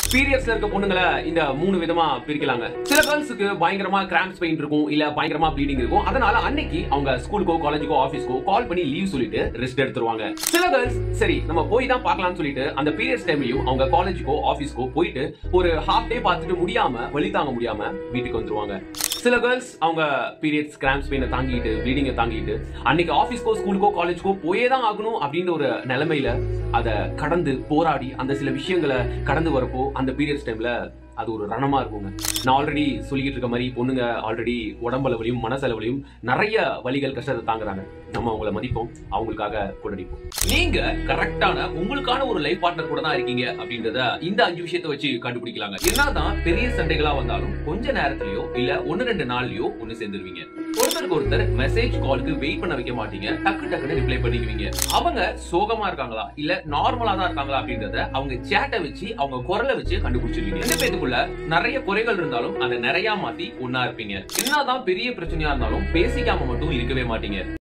பீரியட்ஸ்ல இருக்க பொண்ணுங்களை இந்த மூணு விதமா பிரிக்கலாங்க சில கேர்ள்ஸுக்கு பயங்கரமா கிராம்ஸ் பெயின் இருக்கும் இல்ல பயங்கரமா ப்ளீடிங் இருக்கும் அதனால அன்னைக்கு அவங்க ஸ்கூலுக்கோ காலேஜுக்கோ ஆபீஸ்க்கோ கால் பண்ணி லீவ் சொல்லிட்டு ரெஸ்ட் எடுத்துருவாங்க சில கேர்ள்ஸ் சரி நம்ம போய் தான் பார்க்கலாம்னு சொல்லிட்டு அந்த பீரியட்ஸ் டைம்லயும் அவங்க காலேஜுக்கோ ஆபீஸ்க்கோ போயிட்டு ஒரு ஹாஃப் டே பார்த்துட்டு முடியாம வலி தாங்க முடியாம வீட்டுக்கு வந்துருவாங்க சில கேர்ள்ஸ் அவங்க பீரியட்ஸ் கிராம்ஸ் பெயினை தாங்கிட்டு ப்ளீடிங்கை தாங்கிட்டு அன்னைக்கு ஆஃபீஸ்க்கோ ஸ்கூலுக்கோ காலேஜ்க்கோ போயே தான் ஆகணும் அப்படின்ற ஒரு நிலைமையில அதை கடந்து போராடி அந்த சில விஷயங்களை கடந்து வரப்போ அந்த பீரியட்ஸ் டைம்ல அது ஒரு ரணமா இருக்குங்க நான் ஆல்ரெடி சொல்லிக்கிட்டு இருக்க மாதிரி பொண்ணுங்க ஆல்ரெடி உடம்பளவுலையும் மனசளவுலையும் நிறைய வலிகள் கஷ்டத்தை தாங்குறாங்க நம்ம அவங்கள மதிப்போம் அவங்களுக்காக கொண்டடிப்போம் நீங்க கரெக்டான உங்களுக்கான ஒரு லைஃப் பார்ட்னர் கூட தான் இருக்கீங்க அப்படின்றத இந்த அஞ்சு விஷயத்தை வச்சு கண்டுபிடிக்கலாங்க என்னதான் பெரிய சண்டைகளா வந்தாலும் கொஞ்ச நேரத்திலயோ இல்ல ஒன்னு ரெண்டு நாள்லயோ ஒண்ணு சேர்ந்துருவீங்க ஒருத்தருக்கு ஒருத்தர் மெசேஜ் காலுக்கு வெயிட் பண்ண வைக்க மாட்டீங்க டக்கு டக்குன்னு ரிப்ளை பண்ணிக்குவீங்க அவங்க சோகமா இருக்காங்களா இல்ல நார்மலா தான் இருக்காங்களா அப்படின்றத அவங்க சேட்டை வச்சு அவங்க குரலை வச்சு கண்டுபிடிச்சிருவீங்க ரெண்டு பேத்துக்குள்ள நிறைய குறைகள் இருந்தாலும் அதை நிறைய மாத்தி ஒன்னா இருப்பீங்க என்னதான் பெரிய பிரச்சனையா இருந்தாலும் பேசிக்காம மட்டும் இருக்கவே மாட்டீங்க